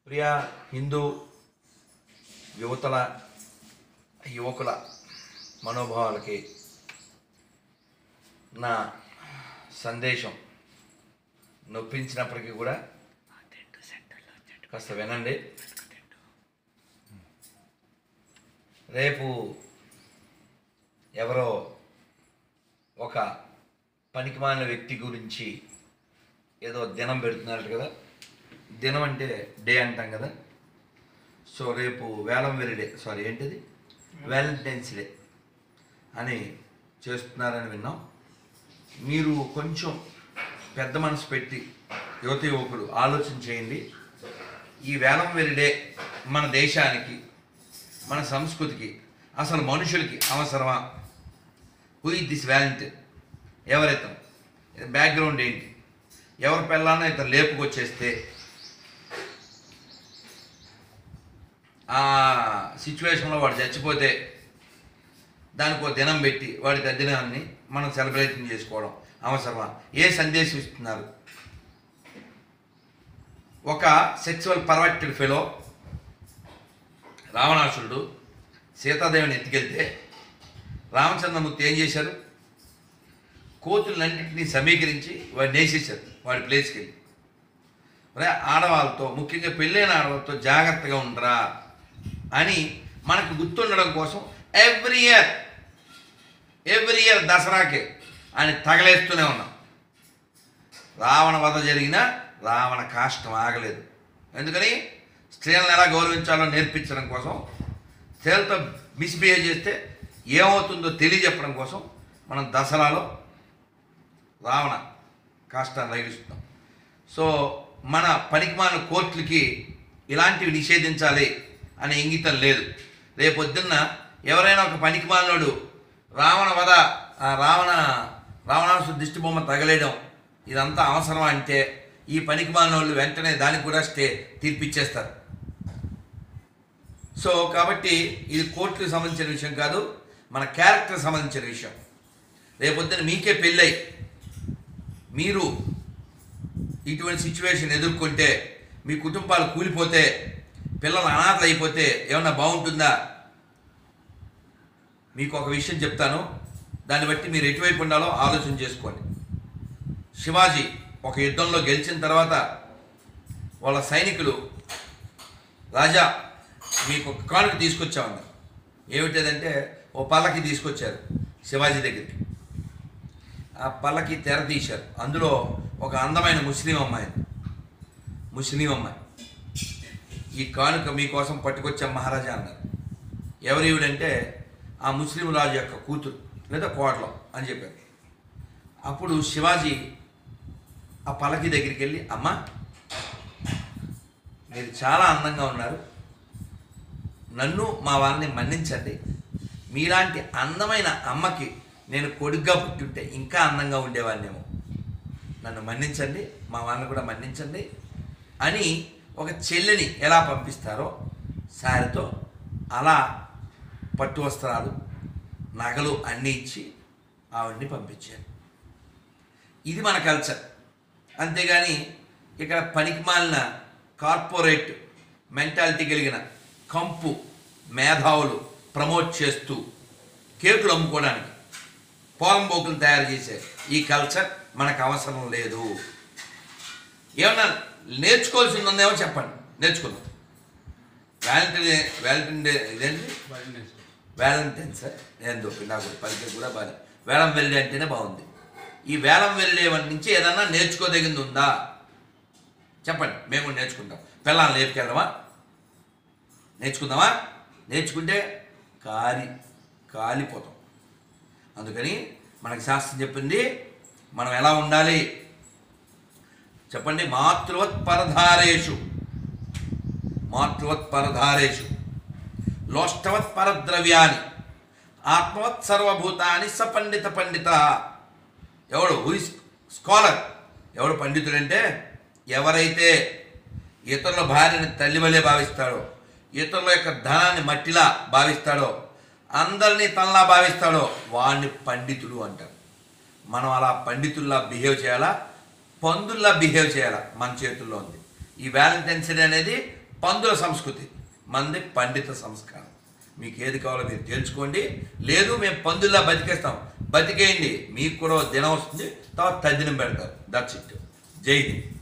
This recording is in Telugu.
ప్రియ హిందూ యువతల యువకుల మనోభావాలకి నా సందేశం నొప్పించినప్పటికీ కూడా కాస్త వినండి రేపు ఎవరో ఒక పనికిమాలిన వ్యక్తి గురించి ఏదో దినం పెడుతున్నారు కదా దినం అంటే డే అంటాం కదా సో రేపు వేలం వెరి డే సారీ ఏంటిది వ్యాలంటైన్స్ డే అని చేస్తున్నారని విన్నాం మీరు కొంచెం పెద్ద మనసు పెట్టి యువత యువకులు ఆలోచన చేయండి ఈ వేలం వెరి డే మన దేశానికి మన సంస్కృతికి అసలు మనుషులకి అవసరమా హూ ఇస్ దిస్ వ్యాలంటైన్ ఎవరితం బ్యాక్గ్రౌండ్ ఏంటి ఎవరి పిల్లన్నా ఇతను లేపుకొచ్చేస్తే ఆ సిచ్యువేషన్లో వాడు చచ్చిపోతే దానికి ఒక దినం పెట్టి వాడి తద్దినాన్ని మనం సెలబ్రేషన్ చేసుకోవడం అవసరమా ఏ సందేశం ఇస్తున్నారు ఒక సెక్సువల్ పర్వర్టెడ్ ఫెలో రావణాసురుడు సీతాదేవిని ఎత్తుకెళ్తే రామచంద్రమూర్తి ఏం చేశారు కోతులన్నింటినీ సమీకరించి వాడిని వేసేసారు వాడి ప్లేస్కి వెళ్ళి అరే ఆడవాళ్ళతో ముఖ్యంగా పెళ్ళైన ఆడవాళ్ళతో జాగ్రత్తగా ఉండరా అని మనకు గుర్తుండడం కోసం ఎవ్రీ ఇయర్ ఎవ్రీ ఇయర్ దసరాకే ఆయన తగలేస్తూనే ఉన్నాం రావణ వధ జరిగిన రావణ కాష్టం ఆగలేదు ఎందుకని స్త్రీలను ఎలా గౌరవించాలో నేర్పించడం కోసం స్త్రీలతో మిస్బిహేవ్ చేస్తే ఏమవుతుందో తెలియజెప్పడం కోసం మనం దసరాలో రావణ కాష్టాన్ని రగిలిస్తున్నాం సో మన పనికిమాల కోర్టులకి ఇలాంటివి నిషేధించాలి అనే ఇంగితం లేదు రేపొద్దున్న ఎవరైనా ఒక పనికిమాలినోడు రావణ వధ ఆ రావణ రావణాసు దిష్టి బొమ్మ తగలేయడం ఇదంతా అవసరం అంటే ఈ పనికిమాలిన వాళ్ళు వెంటనే దానికి కూడా స్టే తీర్పిచ్చేస్తారు సో కాబట్టి ఇది కోర్టుకు సంబంధించిన విషయం కాదు మన క్యారెక్టర్ సంబంధించిన విషయం రేపొద్దున మీకే పెళ్ళై మీరు ఇటువంటి సిచ్యువేషన్ ఎదుర్కొంటే మీ కుటుంబాలు కూలిపోతే పిల్లలు అనాథలు అయిపోతే ఏమన్నా బాగుంటుందా మీకు ఒక విషయం చెప్తాను దాన్ని బట్టి మీరు ఎటువైపు ఉండాలో ఆలోచన చేసుకోండి శివాజీ ఒక యుద్ధంలో గెలిచిన తర్వాత వాళ్ళ సైనికులు రాజా మీకు ఒక కానుక తీసుకొచ్చామన్నారు ఏమిటంటే ఓ పల్లకి తీసుకొచ్చారు శివాజీ దగ్గరికి ఆ పల్లకి తెర తీశారు అందులో ఒక అందమైన ముస్లిం అమ్మాయి ఉంది. ముస్లిం అమ్మాయి ఈ కానుక మీకోసం పట్టుకొచ్చాం మహారాజా అన్నారు ఎవరివిడంటే ఆ ముస్లిం రాజు యొక్క కూతురు లేదా కోటలో అని చెప్పారు అప్పుడు శివాజీ ఆ పల్లకి దగ్గరికి వెళ్ళి అమ్మ మీరు చాలా అందంగా ఉన్నారు నన్ను మా వారిని మన్నించండి మీలాంటి అందమైన అమ్మకి నేను కొడుగ్గా పుట్టుంటే ఇంకా అందంగా ఉండేవాడినేమో నన్ను మన్నించండి మా వారిని కూడా మన్నించండి అని ఒక చెల్లిని ఎలా పంపిస్తారో సారితో అలా పట్టు వస్త్రాలు నగలు అన్నీ ఇచ్చి ఆవిడ్ని పంపించారు ఇది మన కల్చర్ అంతేగాని ఇక్కడ పనికిమాలిన కార్పొరేట్ మెంటాలిటీ కలిగిన కంపు మేధావులు ప్రమోట్ చేస్తూ కేకులు అమ్ముకోవడానికి పోలంబోకులు తయారు చేసే ఈ కల్చర్ మనకు అవసరం లేదు ఏమన్నా నేర్చుకోవాల్సింది ఉందేమో చెప్పండి నేర్చుకుందాం వ్యాలంటైన్ డే వ్యాలంటైన్ డే ఇదేంటి వ్యాలంటైన్స్ ఏందో నాకు పలికే కూడా బాగా వేలం వెళ్ళి అంటేనే బాగుంది ఈ వేలం వెళ్ళే నుంచి ఏదన్నా నేర్చుకోదగింది ఉందా చెప్పండి మేము కూడా నేర్చుకుంటాం పిల్లల్ని లేపుకెళ్దామా నేర్చుకుందామా నేర్చుకుంటే కాలి కాలిపోతాం అందుకని మనకి శాస్త్రం చెప్పింది మనం ఎలా ఉండాలి చెప్పండి మాతృవత్ పరధారేషు మాతృవత్ పరధారేషు లోష్టవత్ పరద్రవ్యాన్ని ఆత్మవత్ సర్వభూతాన్ని సపండిత పండిత ఎవడు హూఇస్ స్కాలర్ ఎవడు పండితుడంటే ఎవరైతే ఇతరుల భార్యని తల్లివలే భావిస్తాడో ఇతరుల యొక్క ధనాన్ని మట్టిలా భావిస్తాడో అందరినీ తనలా భావిస్తాడో వాడిని పండితుడు అంటారు మనం అలా పండితుల్లా బిహేవ్ చేయాలా పందుల్లా బిహేవ్ చేయాలా మన చేతుల్లో ఉంది ఈ వ్యాలంటైన్స్ డే అనేది పందుల సంస్కృతి మంది పండిత సంస్కారం మీకు ఏది కావాలో మీరు తేల్చుకోండి లేదు మేము పందుల్లా బతికేస్తాం బతికేయండి మీకు కూడా ఓ దినం వస్తుంది తర్వాత తద్దినం పెడతారు దట్స్ ఇట్ జై హింద్